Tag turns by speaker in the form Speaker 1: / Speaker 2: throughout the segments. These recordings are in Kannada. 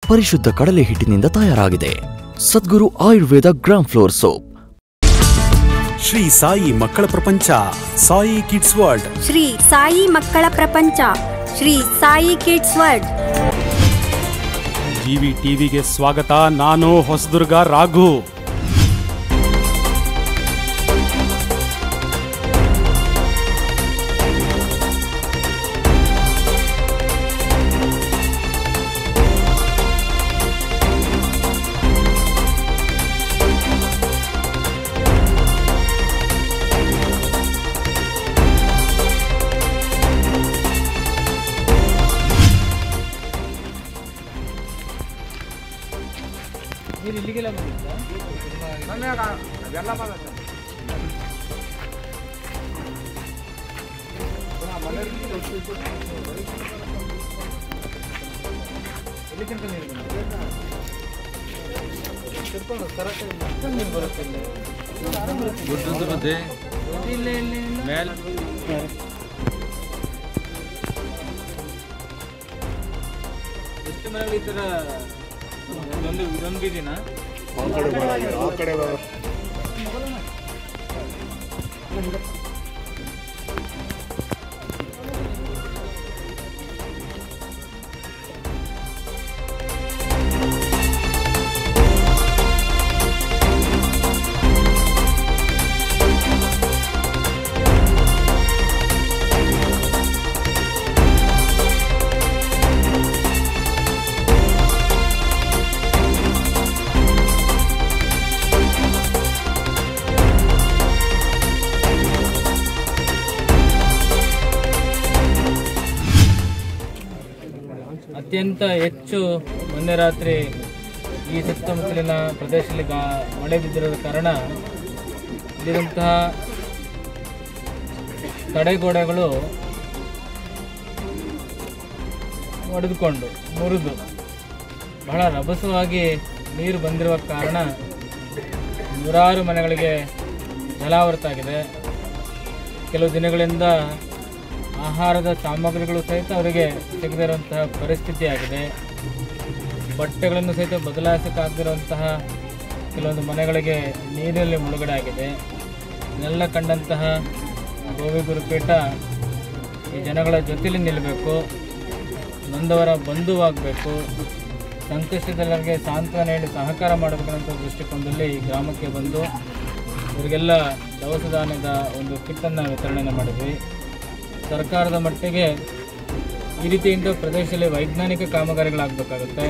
Speaker 1: ಪರಿಶುದ್ಧ ಕಡಲೆ ಹಿಟ್ಟಿನಿಂದ ತಯಾರಾಗಿದೆ Sadguru Ayurveda gram flour soap
Speaker 2: Sri Sai ಮಕ್ಕಳ ಪ್ರಪಂಚ ಸಾಯಿ ಕಿಡ್ಸ್ ವರ್ಲ್ಡ್
Speaker 3: ಶ್ರೀ ಸಾಯಿ ಮಕ್ಕಳ ಪ್ರಪಂಚ Sri Sai kids world
Speaker 2: GV ಟಿವಿಗೆ ಸ್ವಾಗತ ನಾನು ಹೊಸದುರ್ಗ ರಾಘು
Speaker 4: ಎಷ್ಟು ಮನೆಗಳು ಈ ಥರ ಇದೊಂದು ಇದೊಂದು ಬೀದಿನ ಅತ್ಯಂತ ಹೆಚ್ಚು ಮೊನ್ನೆ ರಾತ್ರಿ ಈ ಸುತ್ತಮುತ್ತಲಿನ ಪ್ರದೇಶದಲ್ಲಿ ಗಾ ಮಳೆ ಬಿದ್ದಿರೋದ ಕಾರಣ ಇಲ್ಲಿರುವಂತಹ ತಡೆಗೋಡೆಗಳು ಒಡೆದುಕೊಂಡು ಮುರಿದು ಬಹಳ ರಭಸವಾಗಿ ನೀರು ಬಂದಿರುವ ಕಾರಣ ನೂರಾರು ಮನೆಗಳಿಗೆ ಜಲಾವೃತ ಆಗಿದೆ ಕೆಲವು ದಿನಗಳಿಂದ ಆಹಾರದ ಸಾಮಗ್ರಿಗಳು ಸಹಿತ ಅವರಿಗೆ ಸಿಗದೇ ಇರುವಂತಹ ಪರಿಸ್ಥಿತಿ ಆಗಿದೆ ಬಟ್ಟೆಗಳನ್ನು ಸಹಿತ ಬದಲಾಯಿಸಕ್ಕಾಗದಿರುವಂತಹ ಕೆಲವೊಂದು ಮನೆಗಳಿಗೆ ನೀರಿನಲ್ಲಿ ಮುಳುಗಡೆ ಆಗಿದೆ ಇದನ್ನೆಲ್ಲ ಕಂಡಂತಹ ಗೋವಿ ಗುರುಪೀಠ ಈ ಜನಗಳ ಜೊತೆಲಿ ನಿಲ್ಲಬೇಕು ನೊಂದವರ ಬಂಧುವಾಗಬೇಕು ಸಂಕಷ್ಟದವರಿಗೆ ಸಾಂತ್ವನ ನೀಡಿ ಸಹಕಾರ ಮಾಡಬೇಕನ್ನೋ ದೃಷ್ಟಿಕೋನದಲ್ಲಿ ಈ ಗ್ರಾಮಕ್ಕೆ ಬಂದು ಇವರಿಗೆಲ್ಲ ದವಸ ಧಾನ್ಯದ ಒಂದು ಕಿಟ್ಟನ್ನು ವಿತರಣೆ ಮಾಡಿದ್ವಿ ಸರ್ಕಾರದ ಮಟ್ಟಿಗೆ ಈ ರೀತಿಯಿಂದ ಪ್ರದೇಶದಲ್ಲಿ ವೈಜ್ಞಾನಿಕ ಕಾಮಗಾರಿಗಳಾಗಬೇಕಾಗುತ್ತೆ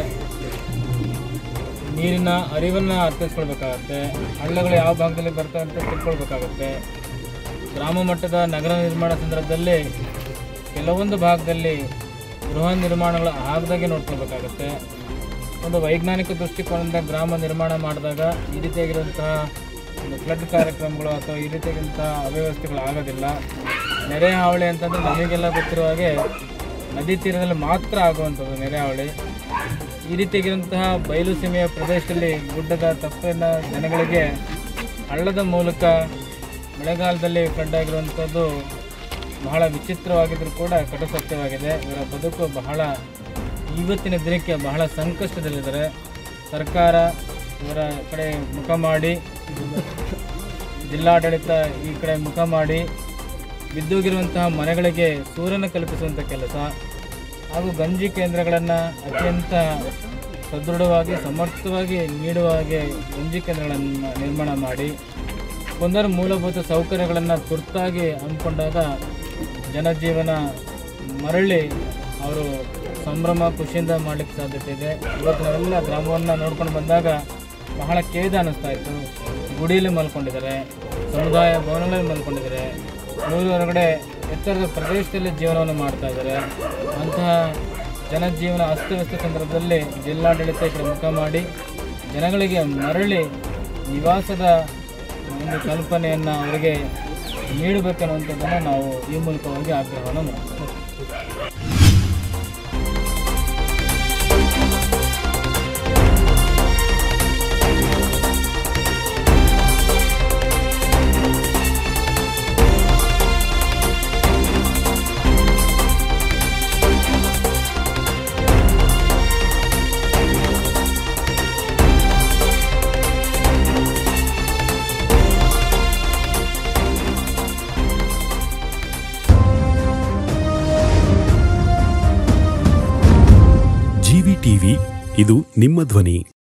Speaker 4: ನೀರಿನ ಅರಿವನ್ನು ಅರ್ಥೈಸ್ಕೊಳ್ಬೇಕಾಗತ್ತೆ ಹಳ್ಳಗಳು ಯಾವ ಭಾಗದಲ್ಲಿ ಬರ್ತವೆ ಅಂತ ತಿಳ್ಕೊಳ್ಬೇಕಾಗತ್ತೆ ಗ್ರಾಮ ಮಟ್ಟದ ನಗರ ನಿರ್ಮಾಣ ಸಂದರ್ಭದಲ್ಲಿ ಕೆಲವೊಂದು ಭಾಗದಲ್ಲಿ ಗೃಹ ನಿರ್ಮಾಣಗಳು ಆಗದಾಗೆ ನೋಡ್ಕೊಳ್ಬೇಕಾಗತ್ತೆ ಒಂದು ವೈಜ್ಞಾನಿಕ ದೃಷ್ಟಿಕೋನದಿಂದ ಗ್ರಾಮ ನಿರ್ಮಾಣ ಮಾಡಿದಾಗ ಈ ರೀತಿಯಾಗಿರುವಂತಹ ಒಂದು ಫ್ಲಡ್ ಕಾರ್ಯಕ್ರಮಗಳು ಅಥವಾ ಈ ರೀತಿಯಾಗಿರುವಂತಹ ಅವ್ಯವಸ್ಥೆಗಳು ಆಗೋದಿಲ್ಲ ನೆರೆ ಹಾವಳಿ ಅಂತಂದರೆ ನಮಗೆಲ್ಲ ಗೊತ್ತಿರುವ ಹಾಗೆ ನದಿ ತೀರದಲ್ಲಿ ಮಾತ್ರ ಆಗುವಂಥದ್ದು ನೆರೆ ಹಾವಳಿ ಈ ರೀತಿಯಾಗಿರುವಂತಹ ಬಯಲು ಸೀಮೆಯ ಪ್ರದೇಶದಲ್ಲಿ ಗುಡ್ಡದ ತಪ್ಪಿನ ಜನಗಳಿಗೆ ಹಳ್ಳದ ಮೂಲಕ ಮಳೆಗಾಲದಲ್ಲಿ ಫ್ಲಡ್ ಆಗಿರುವಂಥದ್ದು ಬಹಳ ವಿಚಿತ್ರವಾಗಿದ್ದರೂ ಕೂಡ ಕಟು ಸತ್ಯವಾಗಿದೆ ಇವರ ಬದುಕು ಬಹಳ ಇವತ್ತಿನ ದಿನಕ್ಕೆ ಬಹಳ ಸಂಕಷ್ಟದಲ್ಲಿದ್ದಾರೆ ಸರ್ಕಾರ ಇವರ ಕಡೆ ಮುಖ ಮಾಡಿ ಜಿಲ್ಲಾಡಳಿತ ಈ ಕಡೆ ಮುಖ ಮಾಡಿ ಬಿದ್ದೋಗಿರುವಂತಹ ಮನೆಗಳಿಗೆ ಸೂರನ್ನು ಕಲ್ಪಿಸುವಂಥ ಕೆಲಸ ಹಾಗೂ ಗಂಜಿ ಕೇಂದ್ರಗಳನ್ನು ಅತ್ಯಂತ ಸದೃಢವಾಗಿ ಸಮರ್ಥವಾಗಿ ನೀಡುವ ಹಾಗೆ ಗಂಜಿ ಕೇಂದ್ರಗಳನ್ನು ನಿರ್ಮಾಣ ಮಾಡಿ ಒಂದರ ಮೂಲಭೂತ ಸೌಕರ್ಯಗಳನ್ನು ತುರ್ತಾಗಿ ಹಮ್ಮಿಕೊಂಡಾಗ ಜನಜೀವನ ಮರಳಿ ಅವರು ಸಂಭ್ರಮ ಖುಷಿಯಿಂದ ಮಾಡಲಿಕ್ಕೆ ಸಾಧ್ಯತೆ ಇದೆ ಇವತ್ತು ನಾವೆಲ್ಲ ಗ್ರಾಮವನ್ನು ನೋಡ್ಕೊಂಡು ಬಂದಾಗ ಬಹಳ ಖೇದ ಅನ್ನಿಸ್ತಾ ಇತ್ತು ಗುಡಿಯಲ್ಲಿ ಮಲ್ಕೊಂಡಿದ್ದಾರೆ ಸಮುದಾಯ ಭವನಗಳಲ್ಲಿ ಮಲ್ಕೊಂಡಿದ್ದಾರೆ ಊರ ಹೊರಗಡೆ ಎತ್ತರದ ಪ್ರದೇಶದಲ್ಲಿ ಜೀವನವನ್ನು ಮಾಡ್ತಾ ಇದ್ದಾರೆ ಅಂತಹ ಜನಜೀವನ ಅಸ್ತವ್ಯಸ್ತ ಸಂದರ್ಭದಲ್ಲಿ ಜಿಲ್ಲಾಡಳಿತ ಈ ಕಡೆ ಮುಖ ಮಾಡಿ ಜನಗಳಿಗೆ ಮರಳಿ ನಿವಾಸದ ಒಂದು ಕಲ್ಪನೆಯನ್ನು ಅವರಿಗೆ ನೀಡಬೇಕನ್ನುವಂಥದ್ದನ್ನು ನಾವು ಈ ಮೂಲಕವಾಗಿ ಆಗ್ರಹವನ್ನು ಮಾಡ್ತೀವಿ
Speaker 5: ಟಿವಿ ಇದು ನಿಮ್ಮ ಧ್ವನಿ